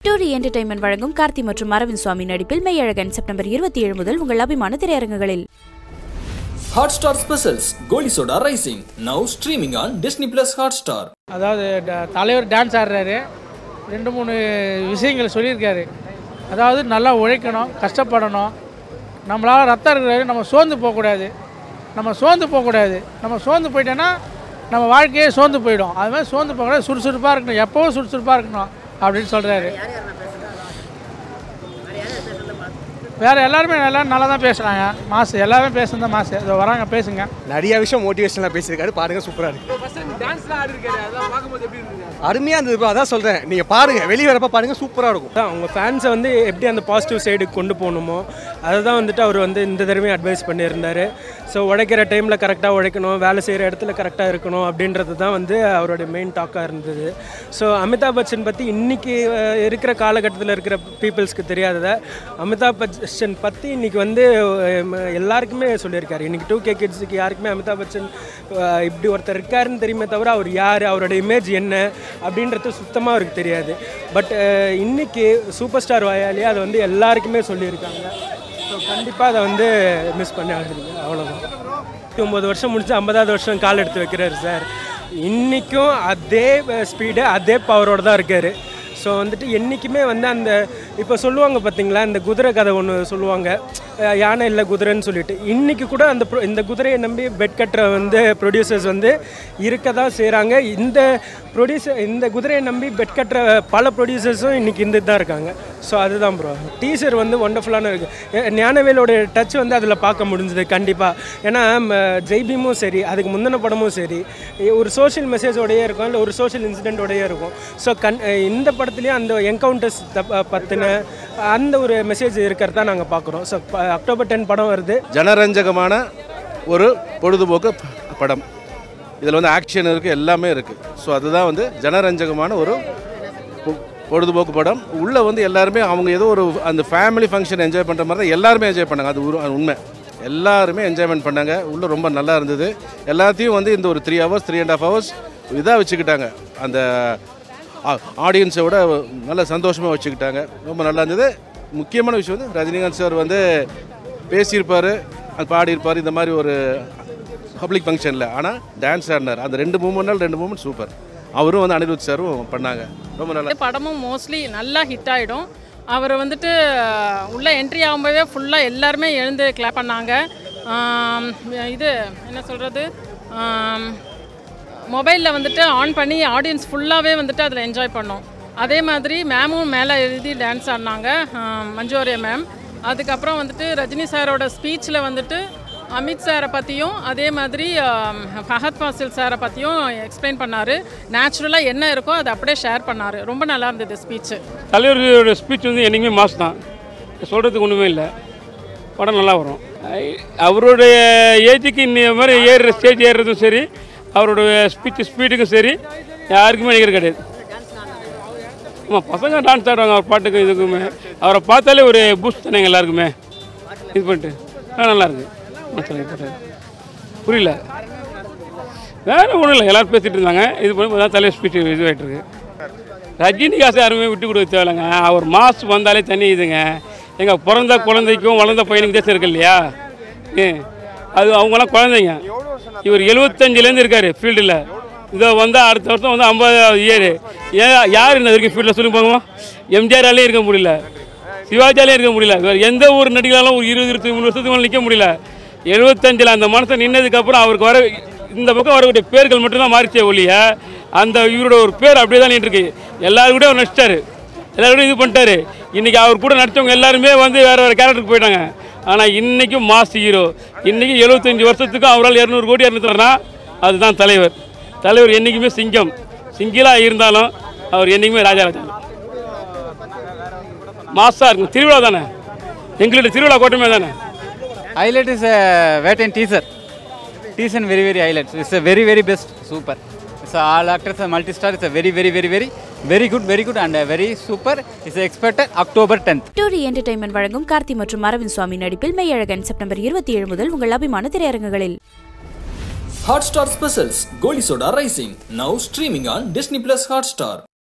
டூரி entertainment வழங்கும் கார்த்தி மற்றும் அரவிந்த் சுவாமி நடிப்பில் மெய்யழகன் செப்டம்பர் இருபத்தி ஏழு முதல் உங்கள் அபிமான திரையரங்குகளில் Hotstar Specials Goli Soda Rising now streaming on Disney Plus Hotstar. அதாவது ட- தலைவர் டான்ஸ் ஆடுறாரு ரெண்டு மூணு விஷயங்கள் சொல்லியிருக்காரு அதாவது நல்லா உழைக்கணும் கஷ்டப்படணும் நம்மளால் ரத்தம் இருக்கிறாரு நம்ம சோர்ந்து போகக்கூடாது நம்ம சோர்ந்து போகக்கூடாது நம்ம சோர்ந்து போயிட்டோன்னா நம்ம வாழ்க்கையே சோர்ந்து போயிடும் அது மாதிரி சோர்ந்து போகக்கூடாது சுறுசுறுப்பாக இருக்கணும் எப்போவும் சுறுசுறுப்பாக இருக்கணும் அப்படின்னு சொல்கிறாரு வேறு எல்லாருமே எல்லாரும் நல்லா தான் பேசுகிறாங்க மாசு எல்லாருமே பேசுனது தான் மாசு இதோ வராங்க பேசுங்க நிறைய விஷயம் மோட்டிவேஷனலாக பேசியிருக்காரு பாருங்க சூப்பராக இருக்கு அருமையாக இருந்தது bro. அதான் சொல்கிறேன் நீங்கள் பாருங்க வெளியே வரப்ப பாருங்க சூப்பராக இருக்கும் அதான் அவங்க ஃபேன்ஸை வந்து எப்படி அந்த பாசிட்டிவ் சைடுக்கு கொண்டு போகணுமோ அதை தான் வந்துட்டு அவர் வந்து இந்த தடவையும் அட்வைஸ் பண்ணியிருந்தார் ஸோ உழைக்கிற டைமில் கரெக்டாக உழைக்கணும் வேலை செய்கிற இடத்துல கரெக்டாக இருக்கணும் அப்படின்றது தான் வந்து அவருடைய மெயின் டாக்காக இருந்தது ஸோ அமிதாப் பச்சன் பற்றி இன்றைக்கி இருக்கிற காலகட்டத்தில் இருக்கிற பீப்புள்ஸ்க்கு தெரியாததை அமிதாப் பச்சன் பற்றி இன்றைக்கி வந்து அஹ், எல்லாருக்குமே சொல்லியிருக்காரு இன்றைக்கி டூ கே கிட்ஸுக்கு யாருக்குமே அமிதாப் பச்சன் அஹ், இப்படி ஒருத்தர் இருக்காருன்னு தெரியுமே தவிர அவர் யார் அவரோட இமேஜ் என்ன அப்படின்றது சுத்தமாக அவருக்கு தெரியாது பட் இன்னைக்கு சூப்பர் ஸ்டார் வாயாலேயே அதை வந்து எல்லாருக்குமே சொல்லியிருக்காங்க ஸோ கண்டிப்பாக அதை வந்து மிஸ் பண்ணி ஆகுதுங்க அவ்வளோதான் ஒம்பது வருஷம் முடிச்சு ஐம்பதாவது வருஷம் கால் எடுத்து வைக்கிறாரு சார் இன்றைக்கும் அதே ஸ்பீடு அதே பவரோட தான் இருக்கார் ஸோ வந்துட்டு என்றைக்குமே வந்து அந்த இப்போ சொல்லுவாங்க பார்த்தீங்களா இந்த குதிரை கதை ஒன்று சொல்லுவாங்க அஹ் யானை இல்லை குதிரைன்னு சொல்லிட்டு இன்றைக்கி கூட அந்த pro- இந்த குதிரையை நம்பி பெட் கட்டுற வந்து ப்ரொடியூசர்ஸ் வந்து இருக்க தான் செய்கிறாங்க இந்த ப்ரொடியூசர் இந்த குதிரையை நம்பி பெட் கட்டுற பல ப்ரொடியூசர்ஸும் இன்றைக்கி இருந்துட்டு தான் இருக்காங்க ஸோ அதுதான் ப்ரோ டீசர் வந்து ஒண்டர்ஃபுல்லான இருக்குது ஞானவேலோட டச் வந்து அதில் பார்க்க முடிஞ்சுது கண்டிப்பாக ஏன்னா ம, ஜெய்பீமும் சரி அதுக்கு முந்தின படமும் சரி ஒரு சோஷியல் மெசேஜோடயே இருக்கும் இல்லை ஒரு சோஷியல் இன்சிடென்ட்டோடயே இருக்கும் ஸோ கண் இந்த படத்துலேயும் அந்த என்கவுண்டர்ஸ் பற்றின அந்த ஒரு மெசேஜ் இருக்கிறதா நாங்கள் பார்க்குறோம் ஸோ அக்டோபர் டென் படம் வருது ஜனரஞ்சகமான ஒரு பொழுதுபோக்கு ப- படம் இதில் வந்து ஆக்ஷன் இருக்குது எல்லாமே இருக்குது ஸோ அதுதான் வந்து ஜனரஞ்சகமான ஒரு பொ- பொழுதுபோக்கு படம் உள்ளே வந்து எல்லாருமே அவங்க ஏதோ ஒரு அந்த ஃபேமிலி ஃபங்க்ஷன் என்ஜாய் பண்ணுற மாதிரி தான் எல்லாருமே என்ஜாய் பண்ணாங்க அது ஒரு அது உண்மை எல்லாருமே என்ஜாய்மெண்ட் பண்ணாங்க உள்ளே ரொம்ப நல்லா இருந்தது எல்லாத்தையும் வந்து இந்த ஒரு three hours three and half hours இதாக வச்சுக்கிட்டாங்க அந்த ஆடியன்ஸோட நல்ல சந்தோஷமாக வச்சுக்கிட்டாங்க ரொம்ப நல்லா இருந்தது முக்கியமான விஷயம் வந்து ரஜினிகாந்த் சார் வந்து பேசியிருப்பார் அது பாடியிருப்பார் இந்த மாதிரி ஒரு பப்ளிக் ஃபங்க்ஷனில் ஆனால் டான்ஸ் ஆடினார் அந்த ரெண்டு மூமெண்ட்னால ரெண்டு மூமெண்ட் சூப்பர் அவரும் வந்து அனிருத் சாரும் பண்ணாங்க ரொம்ப நல்லா இந்த படமும் மோஸ்ட்லி நல்லா ஹிட் ஆகிடும் அவர் வந்துட்டு அஹ், உள்ள என்ட்ரி ஆகும்போதே ஃபுல்லாக எல்லாருமே எழுந்து கிளாப் பண்ணாங்க ஆம், இது என்ன சொல்கிறது மொபைலில் வந்துட்டு ஆன் பண்ணி ஆடியன்ஸ் ஃபுல்லாகவே வந்துட்டு அதில் என்ஜாய் பண்ணோம் அதே மாதிரி மேமும் மேலே எழுதி டான்ஸ் ஆடினாங்க ஆம், மஞ்சோரியா மேம் அதுக்கப்புறம் வந்துட்டு ரஜினி சாரோட ஸ்பீச்சில் வந்துட்டு அமித் சாரை பற்றியும் அதே மாதிரி ஆம், ஃபஹத் ஃபாசில் சாரை பற்றியும் எக்ஸ்பிளைன் பண்ணார் நேச்சுரலாக என்ன இருக்கோ அதை அப்படியே ஷேர் பண்ணார் ரொம்ப நல்லா இருந்தது ஸ்பீச்சு தலைவரோட ஸ்பீச் வந்து என்றைக்குமே மாஸ் தான் சொல்கிறதுக்கு ஒன்றுமே இல்லை படம் நல்லா வரும் ஐ- அவருடைய ஏஜுக்கு இந்த மாதிரி ஏறுற ஸ்டேஜ் ஏறுறதும் சரி அவருடைய ஸ்பீச் ஸ்பீடுக்கும் சரி யாருக்குமே நிகர் கிடையாது ஆமாம் பசங்க டான்ஸ் ஆடுவாங்க அவர் பாட்டுக்கு இதுக்குமே அவரை பார்த்தாலே ஒரு பூஸ்ட் தானே எல்லாருக்குமே இது பண்ணிட்டு ஆ நல்லா இருக்கு ஆ, சரி, போட்டு. புரியல வேற ஒன்றும் இல்லை எல்லாரும் பேசிட்டு இருந்தாங்க இது பண்ணி தான் தலைவர் ஸ்பீச் இதுவாகிட்டு இருக்கு ரஜினிகாசு யாருமே விட்டு கொடுக்க தேவையில்லைங்க அவர் மாஸ் வந்தாலே தண்ணி இதுங்க எங்கள் பிறந்த குழந்தைக்கும் வளர்ந்த பையனுக்கு தேசம் இருக்கு இல்லையா ஏ அது அவங்களாம் குழந்தைங்க இவர் எழுபத்தஞ்சிலேருந்து இருக்கார் ஃபீல்டில் இதோ வந்தால் அடுத்த வருஷம் வந்து ஐம்பதாவது இயர் ஏன் யார் இந்த வரைக்கும் ஃபீல்டில் சொல்லி பார்க்கலாம் எம்ஜிஆராலே இருக்க முடியல சிவாஜியாலே இருக்க முடியல வேறு எந்த ஊர் நடிகளாலும் ஒரு இருபது இருபத்தி மூணு வருஷத்துக்கு மேலே நிற்க முடியல எழுபத்தஞ்சில் அந்த மனுஷன் நின்னதுக்கப்புறம் அவருக்கு வர இந்த பக்கம் வரக்கூடிய பேர்கள் மட்டும்தான் மாறிச்சே ஒழிய அந்த இவரோட ஒரு பேர் அப்படியே தான் நின்றுருக்கு எல்லாரும் கூட அவர் நடிச்சிட்டாரு எல்லாரும் கூட இது பண்ணிட்டாரு இன்னைக்கு அவர் கூட நடித்தவங்க எல்லாருமே வந்து வேற வேறு கேரக்டருக்கு போயிட்டாங்க ஆனால் இன்னைக்கும் மாஸ் ஹீரோ இன்னைக்கு எழுபத்தஞ்சு வருஷத்துக்கும் அவரால் இரநூறு கோடி இரநூறுனா அதுதான் தலைவர் தலைவர் என்றைக்குமே சிங்கம் சிங்கிளாக இருந்தாலும் அவர் என்றைக்குமே ராஜாராஜா மாஸாக இருக்கும் திருவிழா தானே எங்களுடைய திருவிழா கோட்டமே தானே Highlight is a wet and teaser. Teaser and very very highlights. It's a very very best super. It's a all actors a multi-star. It's a very very very very very good very good and a very super. It's expected October 10th. Two D entertainment வழங்கும் கார்த்தி மற்றும் அரவிந்த் சுவாமி நடிப்பில் Meiyazhagan September இருபத்தி ஏழு முதல் உங்கள் அபிமான திரையரங்குகளில் Hotstar Specials Goli Soda Rising now streaming on Disney Plus Hotstar.